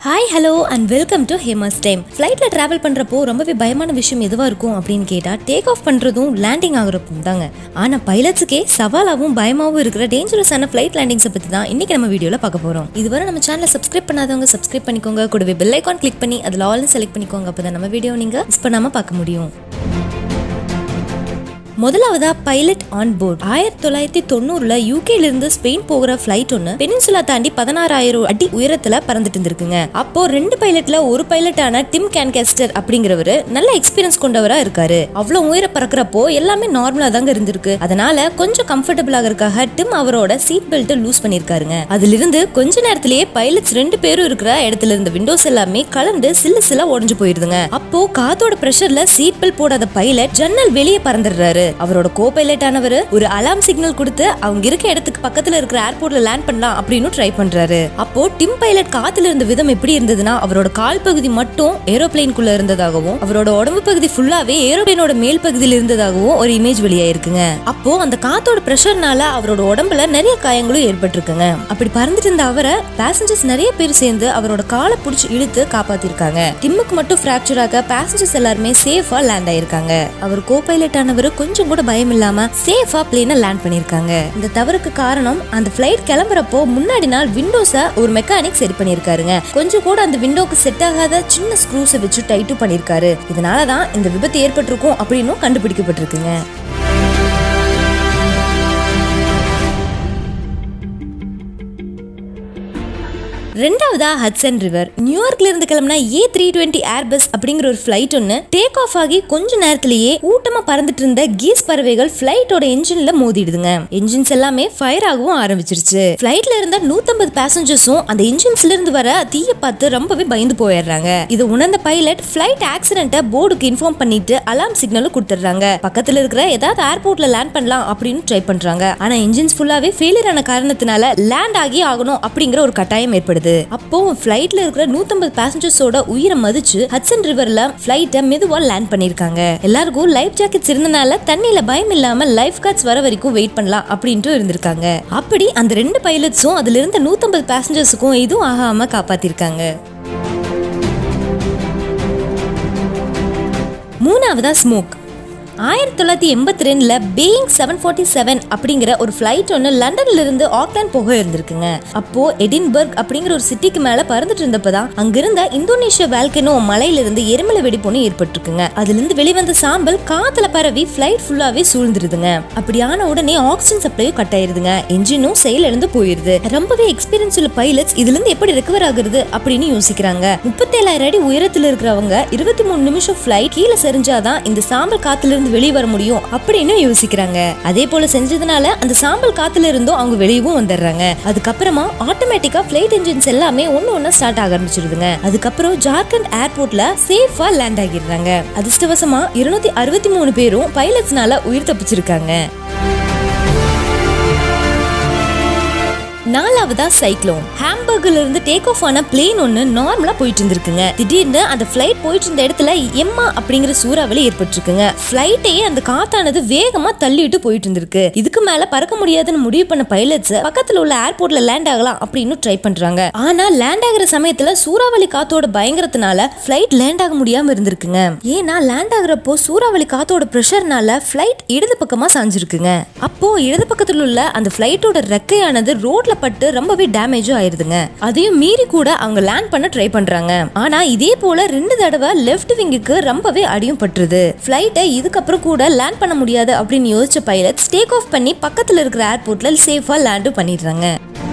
hi hello and welcome to ஹேமஸ் time ஃப்ளைட்ல travel பண்றப்போ ரொம்பவே பயமான விஷயம் எதுவா இருக்கும் அப்படின்னு கேட்டா டேக் ஆஃப் பண்றதும் லேண்டிங் ஆகுறப்பும் தாங்க ஆனா பைலட்ஸுக்கே சவாலாவும் பயமாவும் இருக்கிற டேஞ்சரஸான ஃப்ளைட் லேண்டிங்ஸை பத்தி தான் இன்னைக்கு நம்ம வீடியோல பார்க்க போறோம் இதுவரை நம்ம சேனலை சப்ஸ்கிரைப் பண்ணாதவங்க சப்ஸ்கிரைப் பண்ணிக்கோங்க கூடவே பெல் ஐக்கான் கிளிக் பண்ணி அதுல ஆல் செலக்ட் பண்ணிக்கோங்க அப்பதான் நம்ம வீடியோ நீங்க மிஸ் பண்ணாம பார்க்க முடியும் முதலாவதா பைலட் ஆன் போர்ட் ஆயிரத்தி தொள்ளாயிரத்தி தொண்ணூறுல யூகேல இருந்து ஸ்பெயின் போகிற ஃபிளைட் ஒன்னு பெனின்சுலா தாண்டி பதினாறாயிரம் அடி உயரத்துல பறந்துட்டு இருந்திருக்குங்க அப்போ ரெண்டு பைலட்ல ஒரு பைலட்டான டிம் கேன்கேஸ்டர் அப்படிங்கிறவரு நல்ல எக்ஸ்பீரியன்ஸ் கொண்டவரா இருக்காரு அவ்வளவு உயர பறக்கிறப்போ எல்லாமே நார்மலா தாங்க இருந்திருக்கு அதனால கொஞ்சம் கம்ஃபர்டபுள் ஆகிறதுக்காக டிம் அவரோட சீட் பெல்ட் லூஸ் பண்ணிருக்காருங்க அதுல இருந்து கொஞ்ச நேரத்திலேயே பைலட்ஸ் ரெண்டு பேரும் இருக்கிற இடத்துல இருந்த விண்டோஸ் எல்லாமே கலந்து சில்லு சில்லா உடஞ்சு போயிருதுங்க அப்போ காத்தோட பிரஷர்ல சீட் பெல்ட் போடாத பைலட் ஜன்னல் வெளியே பறந்துடுறாரு அவரோட கோ பைலட் ஆனவர் ஒரு அலாம் சிக்னல் கொடுத்து அவங்க இருக்க இடத்துக்கு பக்கத்துல இருக்கிற ஏர்போர்ட்ல லேண்ட் பண்ணலாம் அப்படின்னு ட்ரை பண்றாரு அப்போ டிம் பைலட் காத்துல இருந்த விதம் எப்படி இருந்ததுன்னா அவரோட கால் பகுதி மட்டும் ஏரோப்ளேனுக்குள்ள இருந்ததாகவும் அவரோட உடம்பு பகுதி ஃபுல்லாவே ஏரோப்ளேனோட மேல் பகுதியில் இருந்ததாகவும் ஒரு இமேஜ் வெளியாயிருக்குங்க அப்போ அந்த காத்தோட பிரஷர்னால அவரோட உடம்புல நிறைய காயங்களும் ஏற்பட்டிருக்குங்க அப்படி பறந்துட்டு இருந்த அவரை பேசஞ்சர்ஸ் நிறைய பேர் சேர்ந்து அவரோட காலை பிடிச்சி இழுத்து காப்பாத்திருக்காங்க டிம்முக்கு மட்டும் ஃபிராக்சர் ஆக பேசஞ்சர்ஸ் எல்லாருமே சேஃபா லேண்ட் ஆயிருக்காங்க அவர் கோ பைலட் ஆனவர் கொஞ்சம் கூட பயம் இல்லாம சேஃபா பிளேன லேண்ட் பண்ணிருக்காங்க இந்த தவறுக்கு காரணம் அந்த ஃபிளைட் கிளம்புறப்போ முன்னாடி நாள் விண்டோஸ ஒரு மெக்கானிக் சரி பண்ணிருக்காருங்க கொஞ்சம் கூட அந்த விண்டோக்கு செட் ஆகாத சின்ன ஸ்க்ரூஸை வச்சு டைட்டும் பண்ணிருக்காரு இதனாலதான் இந்த விபத்து ஏற்பட்டிருக்கும் அப்படின்னும் கண்டுபிடிக்கப்பட்டிருக்குங்க ரெண்டாவதா ஹட்சன் ரிவர் நியூயார்க்ல இருந்து கிளம்பின ஏ த்ரீ டுவெண்ட்டி ஏர்பஸ் அப்படிங்கிற ஒரு ஃபிளைட் ஒன்னு டேக் ஆஃப் ஆகி கொஞ்ச நேரத்திலேயே கூட்டமா பறந்துட்டு இருந்த கீஸ் பறவைகள் ஃபிளைட்டோட என்ஜின்ல மோதிடுதுங்க என்ஜின்ஸ் எல்லாமே ஃபயர் ஆகவும் ஆரம்பிச்சிருச்சு ஃபிளைட்ல இருந்த நூத்தம்பது பேசஞ்சர்ஸும் அந்த என்ஜின்ஸ்ல இருந்து வர தீய பார்த்து ரொம்பவே பயந்து போயிடுறாங்க இதை உணர்ந்த பைலட் ஃபிளைட் ஆக்சிடென்ட்டை போர்டுக்கு இன்ஃபார்ம் பண்ணிட்டு அலாம் சிக்னலும் கொடுத்துட்றாங்க பக்கத்துல இருக்கிற ஏதாவது ஏர்போர்ட்ல லேண்ட் பண்ணலாம் அப்படின்னு ட்ரை பண்றாங்க ஆனா என்ஜின்ஸ் ஃபுல்லாவே ஃபெயிலியர் ஆன காரணத்தினால லேண்ட் ஆகி ஆகணும் அப்படிங்கிற ஒரு கட்டாயம் ஏற்படுது வருது அப்போ ஃபிளைட்ல இருக்கிற நூத்தம்பது பேசஞ்சர்ஸோட உயிரை மதிச்சு ஹட்சன் ரிவர்ல ஃபிளைட்டை மெதுவா லேண்ட் பண்ணிருக்காங்க எல்லாருக்கும் லைஃப் ஜாக்கெட்ஸ் இருந்தனால தண்ணியில பயம் இல்லாம லைஃப் கார்ட்ஸ் வர வரைக்கும் வெயிட் பண்ணலாம் அப்படின்ட்டு இருந்திருக்காங்க அப்படி அந்த ரெண்டு பைலட்ஸும் அதுல இருந்த நூத்தம்பது பேசஞ்சர்ஸுக்கும் எதுவும் ஆகாம காப்பாத்திருக்காங்க மூணாவதா ஸ்மோக் ஆயிரத்தி தொள்ளாயிரத்தி எண்பத்தி ரெண்டுல பேயிங் செவன் ஃபார்ட்டி செவன் அப்படிங்கிற ஒரு ஃபிளைட் ஒன்று லண்டன்ல இருந்து ஆக்லாண்ட் போக இருந்திருக்குங்க அப்போ எடின்பர்க் அப்படிங்கிற ஒரு சிட்டிக்கு மேல பறந்துட்டு இருந்தப்பதான் அங்கிருந்த இந்தோனேஷியா வேல்கனோ மலையில இருந்து எரிமலை வெடிப்பொண்ணு ஏற்பட்டிருக்குங்க அதுல இருந்து வெளிவந்த சாம்பல் காத்துல பரவி ஃபிளைட் ஃபுல்லாவே சூழ்ந்துருதுங்க அப்படியான உடனே ஆக்சிஜன் சப்ளையும் கட் ஆயிருதுங்க என்ஜினும் செயல் இழந்து போயிருது ரொம்பவே எக்ஸ்பீரியன்ஸ் உள்ள பைலட்ஸ் இதுல இருந்து எப்படி ரெக்கவர் ஆகுறது அப்படின்னு யோசிக்கிறாங்க முப்பத்தேழாயிரம் அடி உயரத்துல இருக்கிறவங்க இருபத்தி மூணு நிமிஷம் ஃபிளைட் கீழே செறிஞ்சாதான் இந்த சாம்பல் காத்துல இருந்து வெளியே வர முடியும் அப்படின்னு யோசிக்கிறாங்க அதே போல செஞ்சதுனால அந்த சாம்பல் காத்துல இருந்தும் அவங்க வெளியவும் வந்துடுறாங்க அதுக்கப்புறமா ஆட்டோமேட்டிக்கா பிளைட் என்ஜின்ஸ் எல்லாமே ஒன்னு ஒன்னு ஸ்டார்ட் ஆக ஆரம்பிச்சிருதுங்க அதுக்கப்புறம் ஜார்க்கண்ட் ஏர்போர்ட்ல சேஃபா லேண்ட் ஆகிடுறாங்க அதிர்ஷ்டவசமா இருநூத்தி அறுபத்தி மூணு பேரும் பைலட்ஸ்னால உயிர் தப்பிச்சிருக்காங்க நாலாவதா சைக்ளோன் ஹாம்பர்க்ல இருந்து டேக் ஆஃப் ஆன பிளேன் ஒன்னு நார்மலா போயிட்டு இருந்திருக்குங்க திடீர்னு அந்த பிளைட் போயிட்டு இருந்த இடத்துல எம்மா அப்படிங்கிற சூறாவளி ஏற்பட்டிருக்குங்க பிளைட்டையே அந்த காத்தானது வேகமா தள்ளிட்டு போயிட்டு இருந்திருக்கு இதுக்கு மேல பறக்க முடியாதுன்னு முடிவு பண்ண பைலட்ஸ் பக்கத்துல உள்ள ஏர்போர்ட்ல லேண்ட் ஆகலாம் அப்படின்னு ட்ரை பண்றாங்க ஆனா லேண்ட் ஆகுற சமயத்துல சூறாவளி காத்தோட பயங்கரத்தினால பிளைட் லேண்ட் ஆக முடியாம இருந்திருக்குங்க ஏன்னா லேண்ட் ஆகுறப்போ சூறாவளி காத்தோட பிரஷர்னால பிளைட் இடது பக்கமா சாஞ்சிருக்குங்க அப்போ இடது பக்கத்துல உள்ள அந்த பிளைட்டோட ரெக்கையானது ரோட்ல பட்டு ரொம்பவே டேமேஜும் ஆயிருதுங்க அதையும் மீறி கூட அவங்க லேண்ட் பண்ண ட்ரை பண்றாங்க ஆனா இதே போல ரெண்டு தடவை லெஃப்ட் விங்குக்கு ரொம்பவே அடியும் பட்டுருது ஃபிளைட்டை இதுக்கப்புறம் கூட லேண்ட் பண்ண முடியாது அப்படின்னு யோசிச்ச பைலட்ஸ் டேக் ஆஃப் பண்ணி பக்கத்துல இருக்கிற ஏர்போர்ட்ல சேஃபா லேண்டும் பண்ணிடுறாங்க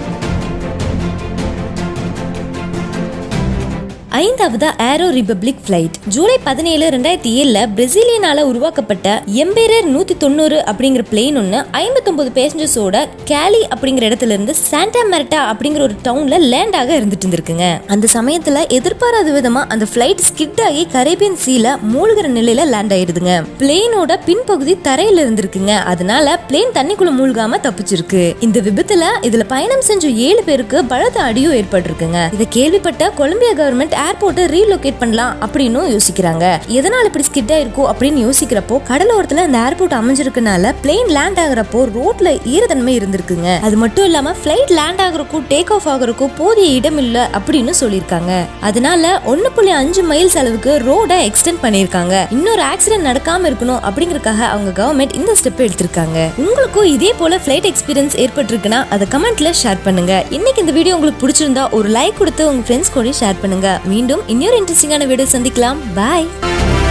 ஐந்தாவது ஏரோ ரிபப்ளிக் பிளைட் ஜூலை பதினேழு ரெண்டாயிரத்தி ஏழுல பிரேசிலியனால உருவாக்கப்பட்ட எம்பேரர் நூத்தி தொண்ணூறு அப்படிங்கிற பிளேன் ஒன்னு ஐம்பத்தொன்பது பேசஞ்சர்ஸோட கேலி அப்படிங்கிற இடத்துல இருந்து சாண்டா மெரட்டா அப்படிங்கிற ஒரு டவுன்ல லேண்ட் ஆக இருந்துட்டு இருந்திருக்குங்க அந்த சமயத்துல எதிர்பாராத விதமா அந்த பிளைட் ஸ்கிட் ஆகி கரேபியன் சீல மூழ்கிற நிலையில லேண்ட் ஆயிருதுங்க பிளேனோட பின்பகுதி தரையில இருந்திருக்குங்க அதனால பிளேன் தண்ணிக்குள்ள மூழ்காம தப்பிச்சிருக்கு இந்த விபத்துல இதுல பயணம் செஞ்ச ஏழு பேருக்கு பலத்த அடியும் ஏற்பட்டிருக்குங்க இதை கேள்விப்பட்ட கொலம்பியா கவர்மெண்ட் ஏர்போர்ட்டை ரீலோகேட் பண்ணலாம் அப்படின்னு யோசிக்கிறாங்க எதனால இப்படி ஸ்கிட் ஆயிருக்கோ அப்படின்னு யோசிக்கிறப்போ கடலோரத்துல இந்த ஏர்போர்ட் அமைஞ்சிருக்கனால பிளேன் லேண்ட் ஆகுறப்போ ரோட்ல ஈரத்தன்மை இருந்திருக்குங்க அது மட்டும் இல்லாம ஃபிளைட் லேண்ட் ஆகுறக்கும் டேக் ஆஃப் ஆகுறக்கும் போதிய இடம் இல்ல அப்படின்னு சொல்லியிருக்காங்க அதனால ஒன்னு புள்ளி அஞ்சு மைல்ஸ் அளவுக்கு ரோட எக்ஸ்டெண்ட் பண்ணியிருக்காங்க இன்னொரு ஆக்சிடென்ட் நடக்காம இருக்கணும் அப்படிங்கறக்காக அவங்க கவர்மெண்ட் இந்த ஸ்டெப் எடுத்திருக்காங்க உங்களுக்கும் இதே போல ஃபிளைட் எக்ஸ்பீரியன்ஸ் ஏற்பட்டிருக்குன்னா அதை கமெண்ட்ல ஷேர் பண்ணுங்க இன்னைக்கு இந்த வீடியோ உங்களுக்கு பிடிச்சிருந்தா ஒரு லைக் கொடுத்து உங்க ஃப்ரெண்ட்ஸ் கூட ஷேர் பண்ணுங்க மீண்டும் இன்னொரு இன்ட்ரெஸ்டிங்கான வீடியோ சந்திக்கலாம் பாய்